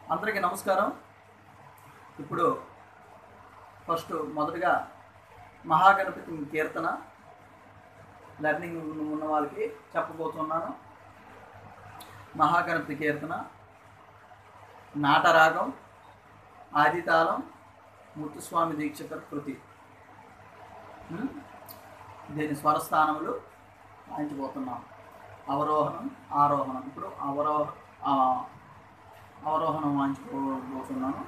అందరికీ నమస్కారం ఇప్పుడు ఫస్ట్ మొదటగా మహాగణపతి కీర్తన లెర్నింగ్ ఉన్న వాళ్ళకి చెప్పబోతున్నాను మహాగణపతి కీర్తన నాటరాగం ఆదితాళం ముత్తుస్వామి దీక్షితర్ కృతి ఉం? దీని స్వరస్థానములు వాయించబోతున్నాం అవరోహణం ఆరోహణం ఇప్పుడు అవరోహ ఆ, అవరోహణం వాయించుకోబోతున్నాను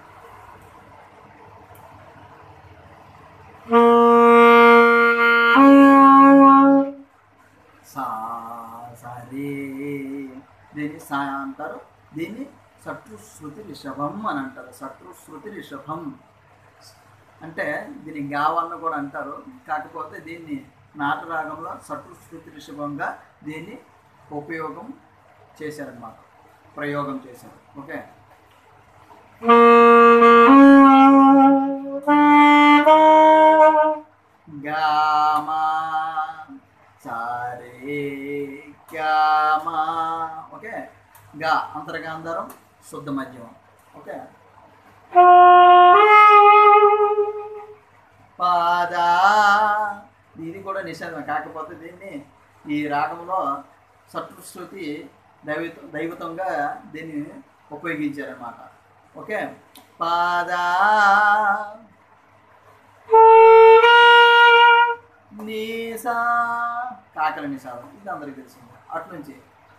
సా సరే దీన్ని సా అంటారు దీన్ని సట్టు శృతి రిషభం అని అంటారు సట్టు శృతి రిషభం అంటే దీన్ని గావన్న కూడా అంటారు కాకపోతే దీన్ని నాటరాగంలో సట్టు శృతి రిషభంగా దీన్ని ఉపయోగం చేశారన్నమాట ప్రయోగం చేశారు ఓకే గామా సారే గ్యామా ఓకే గా అంతర్గాంధారం శుద్ధ మధ్యమం ఓకే పాద ఇది కూడా నిషేధం కాకపోతే దీన్ని ఈ రాగంలో సత్వశృతి దైవత దైవతంగా దీన్ని ఉపయోగించారన్నమాట ఓకే పాద నీసా కాకల నిషాదం ఇది అందరికీ తెలిసింది అట్నుంచి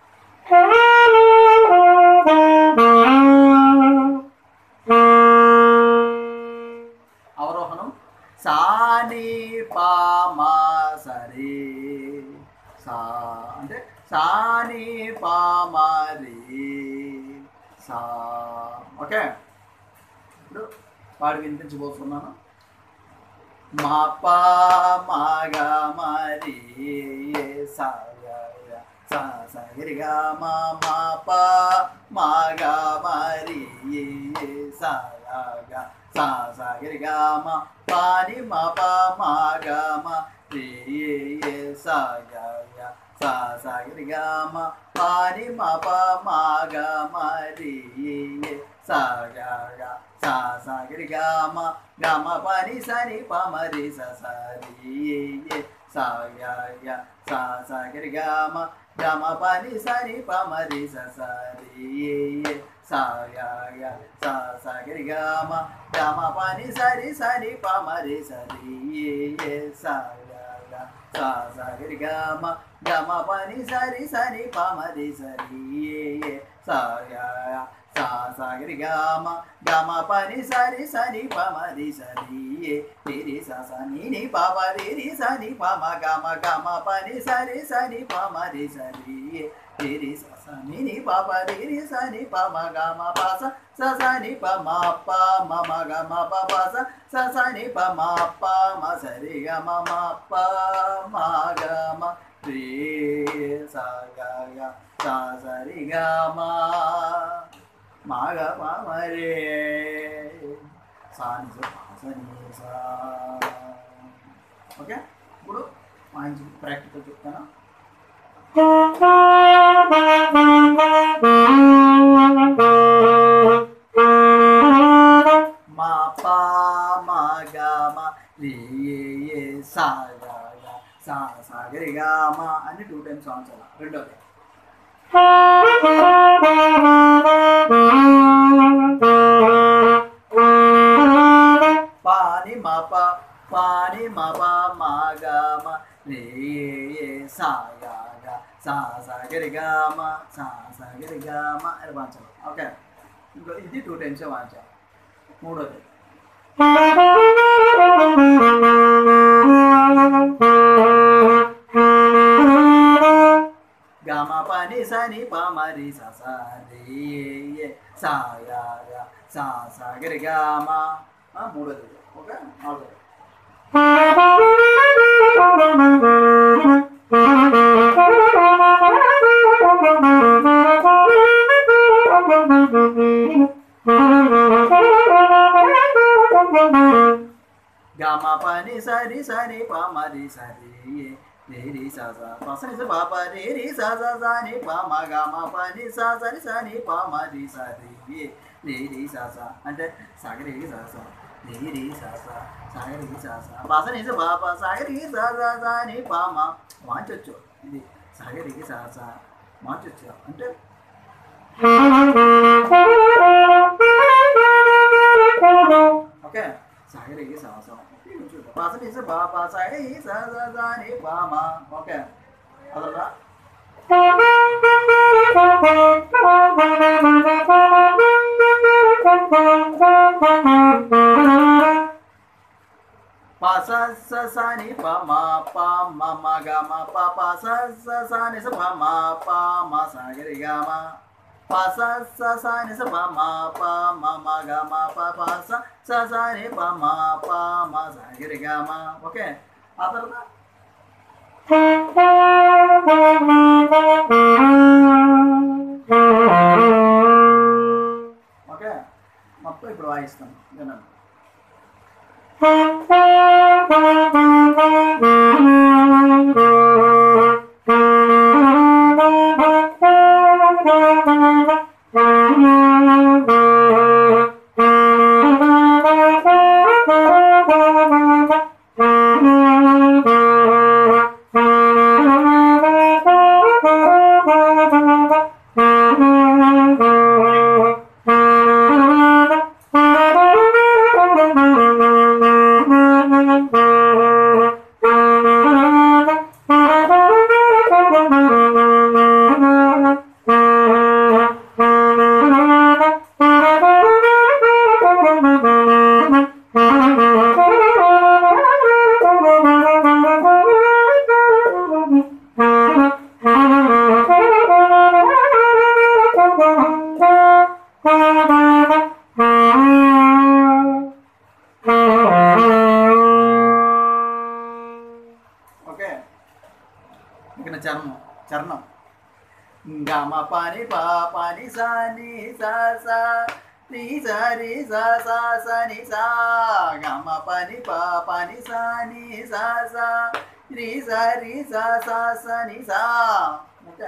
అవరోహణం సాని పామా సరే సా అంటే సాని పామా రే సా ఓకే ఇప్పుడు పాడి వినిపించబోతున్నాను మా పా మాగా మరి సా సా సగరిగా మా మా పా మాగా మరి సా సా సగరిగా మా పాని మా పా మాగా మా రే సా సా సగరిగా మా పాని మా పా మాగా మరి సా సా సాగరి గామ గామ పని సని పమరి సరి సా సా సాగరి గామ గామ పని సని పమరి సరి సా సా సాగరి గామ గామ పని సరి సని పమరి సరి సా సా సాగరి గామ గమ పని సరి సని పమరి సరి సా సా సాగరి గామ గమ పని సరి సని పమరి సరి రి స సని ని పమ రి రి సని పమ గమ గమ పని సరి సని పమరి సరి రి స సని ని పమ రి రి సని పమ గమ పస స సని పమ ప మమ గమ ప పస స సని పమ ప మ సరి గమ మ ప మ గమ రి స గ గ స సరి గమ మాగ పామరే సాని సని సా ఓకే ఇప్పుడు మంచి ప్రాక్టికల్ చెప్తాను మా పా మా గా మా రి ఏ సా గా గా సా సా గరి గా మా అని టూ టైమ్స్ సాంగ్స్ అలా రెండోది పాని మా పా పాని మా పా మా గా మా రే ఏ సా గా గా సా సా గరి గా మా సా సా గరి గా మా అని వాంచాలి ఓకే ఇంకో ఇది టూ టైమ్స్ వాంచాలి మూడోది గమ పని సని పమరి స స రే ఏ సా యా యా సా సా గరి గమ ఆ, మూడోది ఓకే నాలుగోది గమ పని సరి సరి పమరి సరి రే రి సా సా పస ని స పా ప రే రి సా సా సా ని పా మా గా మా ప ని సా సా ని సా ని పా మా రి సా రి రి రే రి సా సా అంటే సాగరి సా సా రే రి సా సా సాగరి సా సా పస ని స పా ప సాగరి సా సా సా ని పా మా మార్చొచ్చు ఇది సాగరికి సా సా మార్చొచ్చు అంటే ఓకే సాగరికి సా సా పస ని స పా ప సాగరి సా సా సా ని పా మా ఓకే అదల్లా ప స స స ని ప మా ప మ మ గ మ ప ప స స స ని స ప మ ప మ స గ రి గ మ ప స స స ని స ప మ ప మ మ గ మ ప ప స స స ని ప మ ప మ స గ రి గ మ ఓకే ఆ తర్వాత ఓకే మొత్తం ఇప్పుడు వాయిస్తాను వినండి ఓకే ఇక్కడ చరణం చరణం గమ పని పా పని సా ని సా సా ని సా రి సా సా సా ని సా గమ పని పా పని సా ని సా సా రి సా రి సా సా సా ని సా ఓకే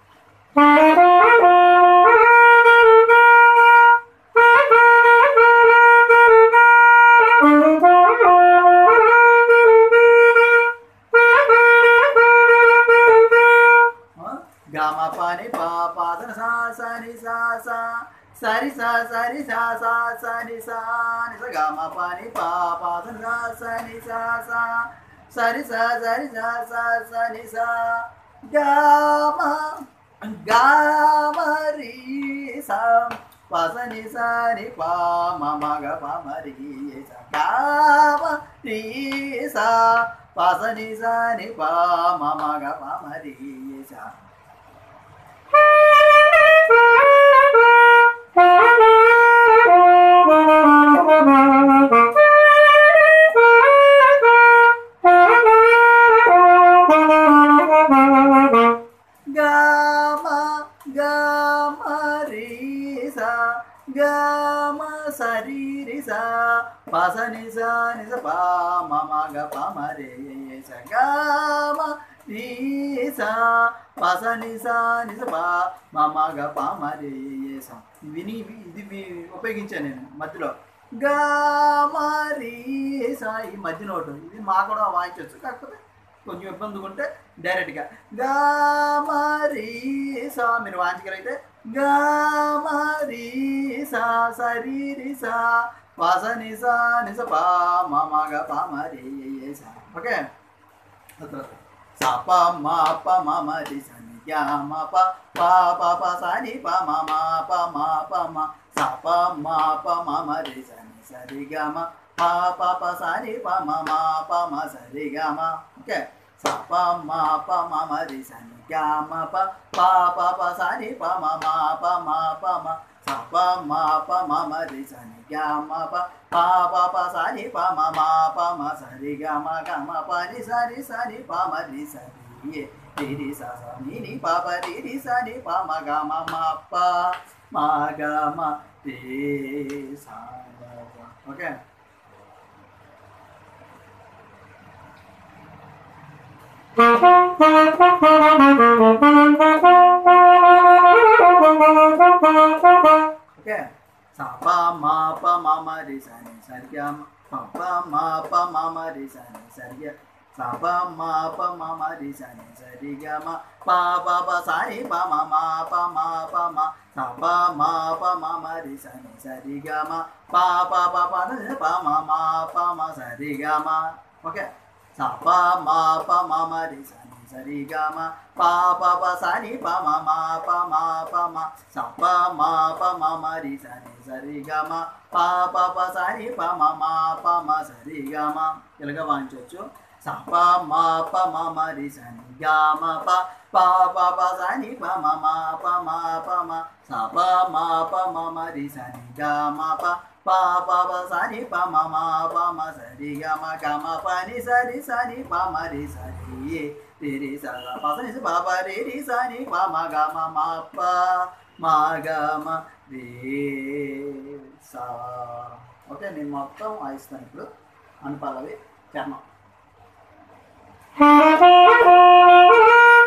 గమ పని పా పాదన సా సా ని సా సా సరి సా సరి సా సా సా ని సా ని సా గమ పని పా పాదన సా సా ని సా సా సరి సా సరి సా సా సా ని సా గమ గమ రి సా పస ని సా ని పా మ మ గ ప మ రి సా గమ రి సా పస ని సా ని పా మ మ గ ప మ రి సా గమ గమ రి సా గమ సరి రి సా పస ని సా ని స పా మ మ గ ప మ రే స గమ రి సా పస ని సా ని స పా మ మ గ ప మ రే స విని ఇది వి- ఉపయోగించాను నేను మధ్యలో గమ రి సా ఈ మధ్య నోటు ఇది మా కూడా వాయించవచ్చు కాకపోతే కొంచెం ఇబ్బందిగా ఉంటే డైరెక్ట్గా గామరీ సా మీరు వాయించగలిగితే గామరీ సా సరి రి సా పస ని సా ని స పా మా మా గ పా మ రే సా ఓకే సా ప మా ప మా మ రి స ని యా మా ప పా ప ప సా ని ప మా మా ప మా ప మా సా ప మా ప మా మ రి స ని స రి గ మ పా ప ప సా ని ప మా మా ప మా స రి గ మ ఓకే సా ప మా ప మా మ రి స ని గ మ ప పా ప ప సా ని ప మా మా ప మా ప మా సా ప మా ప మా మ రి స ని గ మ ప పా ప ప సా ని ప మా మా ప మా స రి గ మ గ మ ప ని స రి స ని ప మ రి స రి ఏ రి రి స స ని ని ప ప రి రి స ని ప మ గ మ మ ప మ గ మ రి స గ గ. ఓకే ఓకే సా ప మా ప మా మ రి సా ని సరిగా ప ప మా ప మా మ రి సా ని సరిగా సా ప మా ప మా మ రి సా ని సరిగా మ ప ప ప సా ని ప మ మా ప మా ప మా సా ప మా ప మా మ రి సా ని సరిగా మ ప ప ప ప ద ప మా మా ప మా సరిగా మ ఓకే సా ప మా ప మా మ రి సా ని సరిగా మ ప ప ప సా ని ప మా మా ప మా ప మా సా ప మా ప మా మ రి సా ని సరిగా మ ప ప ప సా ని ప మా మా ప మా సరిగా మ ఇలాగా వాయించవచ్చు సా ప మా ప మా మ రి సా ని గా మ ప ప ప ప సా ని ప మా మా ప మా ప మా సా ప మా ప మా మ రి సా ని గా మ ప ప ప ప సా ని ప మా మా ప మా సరి గా మ గ మ ప ని సరి సా ని ప మ రి సా రి రి రి సా ల ప స ని స ప ప రి రి సా ని ప మ గ మ మ ప మ గ మ రి సా ఓకే నేను మొత్తం వాయిస్తాను ఇప్పుడు అనుపల్లవి చర్మం Thank you.